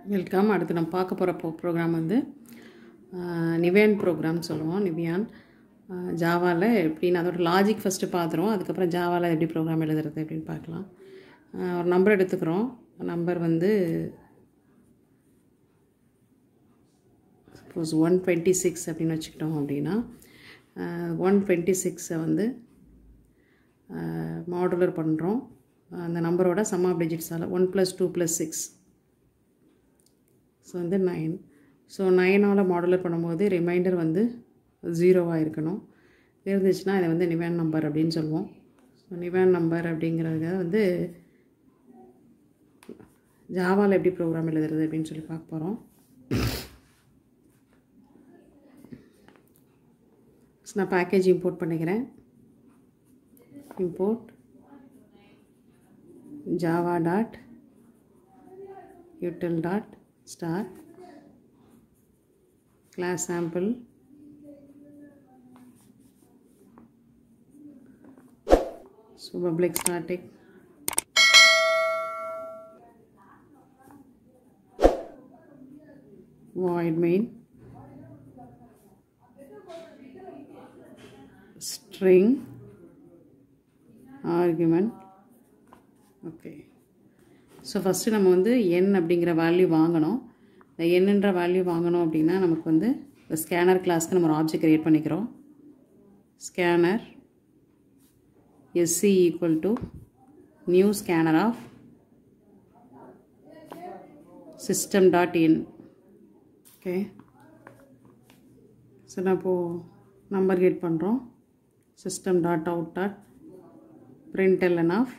welcome அடுத்து நம்ம பார்க்க போகிற ப்ரோ ப்ரோக்ராம் வந்து நிவேன் ப்ரோக்ராம் சொல்லுவோம் நிவியான் ஜாவாவில் எப்படின்னு அதோட லாஜிக் ஃபஸ்ட்டு பார்த்துருவோம் அதுக்கப்புறம் ஜாவாவில் எப்படி ப்ரோக்ராம் எழுதுறது அப்படின்னு பார்க்கலாம் ஆஹ் ஒரு நம்பர் எடுத்துக்கிறோம் நம்பர் வந்து சப்போஸ் ஒன் டுவெண்ட்டி சிக்ஸ் அப்படின்னு வச்சுக்கிட்டோம் அப்படின்னா ஒன் டுவெண்ட்டி சிக்ஸை வந்து மாடுலர் பண்ணுறோம் அந்த நம்பரோட சம் ஆஃப் டிஜிட்ஸால் one plus two plus six so வந்து நைன் ஸோ நைனால் மாடுலர் பண்ணும்போது ரிமைண்டர் வந்து ஜீரோவாக இருக்கணும் இருந்துச்சுன்னா இதை வந்து நிவேன் நம்பர் அப்படின்னு சொல்லுவோம் ஸோ நிவேன் நம்பர் அப்படிங்கிறத வந்து ஜாவாவில் எப்படி ப்ரோக்ராம் எழுதுறது அப்படின்னு சொல்லி பார்க்க போகிறோம் ஸோ நான் பேக்கேஜ் இம்போர்ட் பண்ணிக்கிறேன் import Java dot util dot star class sample so public static void main string argument okay so first நம்ம வந்து என் அப்படிங்கிற வேல்யூ வாங்கணும் இந்த என்னன்ற வேல்யூ வாங்கணும் அப்படின்னா நமக்கு வந்து இந்த ஸ்கேனர் கிளாஸ்க்கு நம்ம ஒரு ஆப்ஜெக்ட் க்ரியேட் பண்ணிக்கிறோம் scanner SC equal to new scanner of system dot in okay so நான் இப்போது நம்பர் கெட் பண்ணுறோம் system dot out dot println of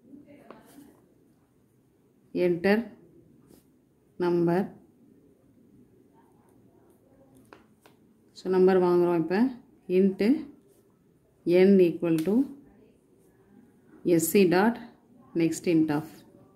enter number so number வாங்குகிறோம் இப்போ int n equal to SC dot next int of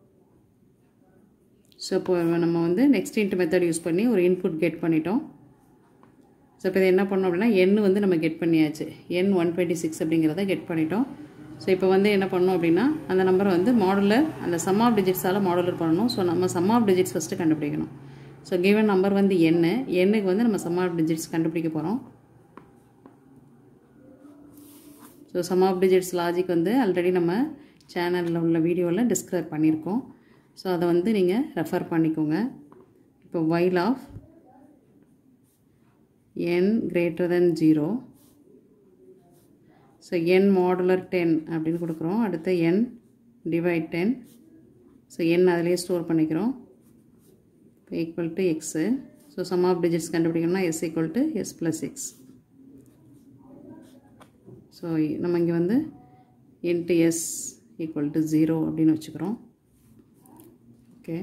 so இப்போ நம்ம வந்து next int method use பண்ணி ஒரு இன்புட் கெட் பண்ணிட்டோம் ஸோ இப்போ இதை என்ன பண்ணோம் அப்படின்னா என் வந்து நம்ம கெட் பண்ணியாச்சு என் ஒன் டுவெண்ட்டி சிக்ஸ் அப்படிங்கிறத கெட் பண்ணிட்டோம் ஸோ இப்போ வந்து என்ன பண்ணோம் அப்படின்னா அந்த நம்பரை வந்து மாடுலர் அந்த சம் ஆஃப் டிஜிட்ஸால் மாடுலர் பண்ணணும் ஸோ நம்ம சம் ஆஃப் டிஜிட்ஸ் ஃபஸ்ட்டு கண்டுபிடிக்கணும் ஸோ கிவன் நம்பர் வந்து என்ன எண்ணுக்கு வந்து நம்ம சம் ஆஃப் டிஜிட்ஸ் கண்டுபிடிக்க போகிறோம் so sum of digits logic வந்து ஆல்ரெடி நம்ம சேனலில் உள்ள வீடியோவில் டிஸ்கிரைப் பண்ணியிருக்கோம் ஸோ அதை வந்து நீங்கள் ரெஃபர் பண்ணிக்கோங்க இப்போ while of n greater than zero so n modular ten அப்படின்னு கொடுக்குறோம் அடுத்து n divide ten so n அதிலே ஸ்டோர் பண்ணிக்கிறோம் இப்போ equal to x so sum of digits கண்டுபிடிக்கணும்னா s equal to s plus x so நம்ம இங்கே வந்து int s equal to zero அப்படின்னு வச்சுக்கிறோம் ஓகே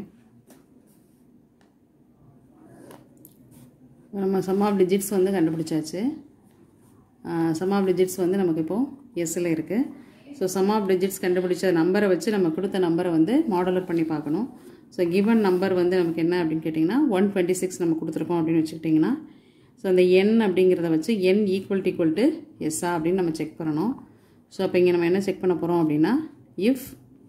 நம்ம சம் ஆஃப் டிஜிட்ஸ் வந்து கண்டுபிடிச்சாச்சு சம் ஆஃப் டிஜிட்ஸ் வந்து நமக்கு இப்போது எஸ்ஸில் இருக்குது ஸோ சம் ஆஃப் டிஜிட்ஸ் கண்டுபிடிச்ச நம்பரை வச்சு நம்ம கொடுத்த நம்பரை வந்து மாடலர் பண்ணி பார்க்கணும் ஸோ கிவன் நம்பர் வந்து நமக்கு என்ன அப்படின்னு கேட்டிங்கன்னா ஒன் டுவெண்ட்டி சிக்ஸ் நம்ம கொடுத்துருக்கோம் அப்படின்னு வச்சுக்கிட்டிங்கன்னா ஸோ அந்த என் அப்படிங்கிறத வச்சு n equal to equal to எஸ்ஸா அப்படின்னு நம்ம செக் பண்ணணும் ஸோ அப்போ இங்கே நம்ம என்ன செக் பண்ண போகிறோம் அப்படின்னா if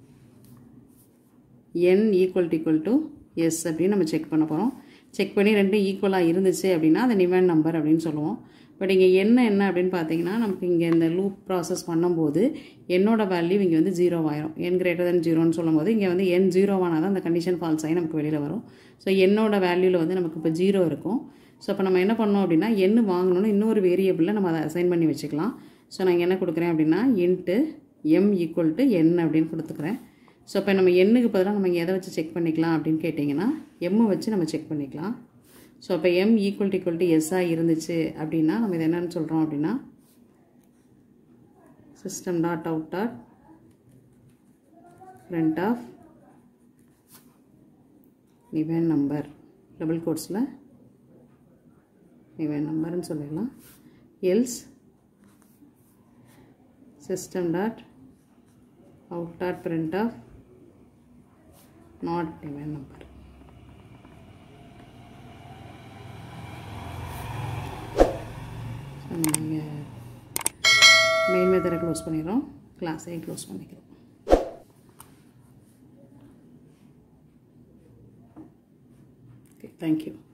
n equal to equal to s அப்படின்னு நம்ம செக் பண்ண போகிறோம் செக் பண்ணி ரெண்டும் ஈக்குவலாக இருந்துச்சு அப்படின்னா அது நிவன் நம்பர் அப்படின்னு சொல்லுவோம் பட் இங்கே என்ன என்ன அப்படின்னு பார்த்தீங்கன்னா நமக்கு இங்கே இந்த லூப் ப்ராசஸ் பண்ணும்போது என்னோட வேல்யூ இங்கே வந்து ஜீரோ ஆயிரும் என் கிரேட்டர் தென் ஜீரோன்னு சொல்லும்போது இங்கே வந்து என் ஜீரோவானால் தான் அந்த கண்டிஷன் ஃபால்ஸ் ஆகி நமக்கு வெளியில் வரும் ஸோ என்னோட வேல்யூவில் வந்து நமக்கு இப்போ ஜீரோ இருக்கும் ஸோ அப்போ நம்ம என்ன பண்ணோம் அப்படின்னா எண்ணு வாங்கணும்னு இன்னொரு வேரியபிளில் நம்ம அதை அசைன் பண்ணி வச்சுக்கலாம் ஸோ நான் என்ன கொடுக்குறேன் அப்படின்னா int m equal to n அப்படின்னு கொடுத்துக்கிறேன் ஸோ இப்போ நம்ம எண்ணுக்கு பதிலாக நம்ம எதை வச்சு செக் பண்ணிக்கலாம் அப்படின்னு கேட்டிங்கன்னா எம்மை வச்சு நம்ம செக் பண்ணிக்கலாம் ஸோ அப்போ m equal to equal to எஸ்ஸாக இருந்துச்சு அப்படின்னா நம்ம இது என்னென்னு சொல்கிறோம் அப்படின்னா system dot out dot print of Niven number double கோட்ஸில் நிவேன் நம்பர்னு சொல்லிடலாம் else system dot out dot print of not Niven number நீங்கள் மெயின் மெத்தடை க்ளோஸ் பண்ணிடுறோம் கிளாஸையும் க்ளோஸ் பண்ணிக்கிறோம் தேங்க்யூ